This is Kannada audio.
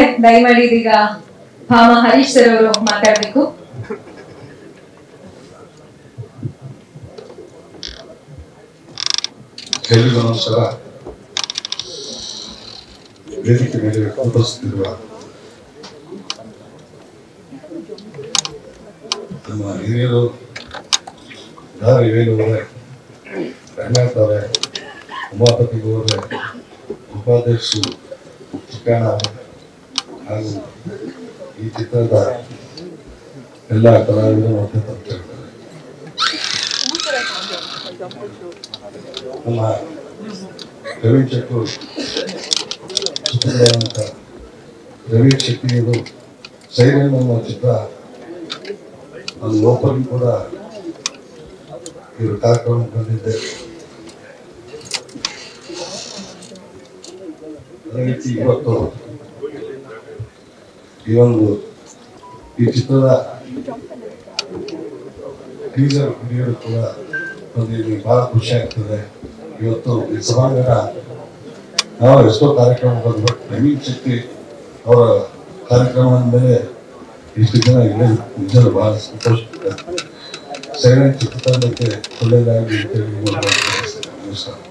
ದಯಮಾಡಿ ಇದೀಗ ಭಾಮ ಹರೀಶ್ ಸರ್ ಅವರು ಮಾತಾಡ್ಬೇಕು ಎಲ್ರಿಗೂ ನಮಸ್ಕಾರ ವೇದಿಕೆ ಮೇಲೆ ಉಪಸ್ಥಿತಿರುವ ನಮ್ಮ ಹಿರಿಯರು ದಾರಿ ವೇಲುವರೆ ರಂಗನಾಥ್ ಅವರೇ ಉಮಾಪತಿ ಅವರೇ ಉಪಾಧ್ಯಕ್ಷರು ಚಿಕ್ಕಣ್ಣ ಅವರೇ, ಹಾಗೂ ಈ ಚಿತ್ರದ ಎಲ್ಲ ಕಲಾವಿದರು ಮತ್ತೆ ತಪ್ಪಿರ್ತಾರೆ ನಮ್ಮ ರವಿ ಚಕ್ರು ಚಿತ್ರದಂತ ರವಿ ಶೆಟ್ಟಿಯದು ಸೈರನ್ ಅನ್ನೋ ಚಿತ್ರ ನಾನು ಓಪನ್ ಕೂಡ ಇವರು ಕಾರ್ಯಕ್ರಮ ಬಂದಿದ್ದೆ ಅದೇ ರೀತಿ ಇವತ್ತು ಈ ಒಂದು ಈ ಚಿತ್ರದ ಟೀಸರ್ ವಿಡಿಯೋ ಕೂಡ ಬಂದಿದ್ದು ಬಹಳ ಖುಷಿ ಆಗ್ತದೆ ಇವತ್ತು ಈ ಸಭಾಂಗಣ ನಾವು ಎಷ್ಟೋ ಕಾರ್ಯಕ್ರಮ ಬಂದು ಬಟ್ ನವೀನ್ ಶಕ್ತಿ ಅವರ ಕಾರ್ಯಕ್ರಮ ಅಂದಮೇಲೆ ಇಷ್ಟು ಜನ ಇಲ್ಲೇ ನಿಜಲು ಬಹಳ ಸಂತೋಷ ಸೈಲೆಂಟ್ ಚಿತ್ರತಂಡಕ್ಕೆ ಒಳ್ಳೆಯದಾಗಿ ಅಂತ ಹೇಳಿ ನಮಸ್ಕಾರ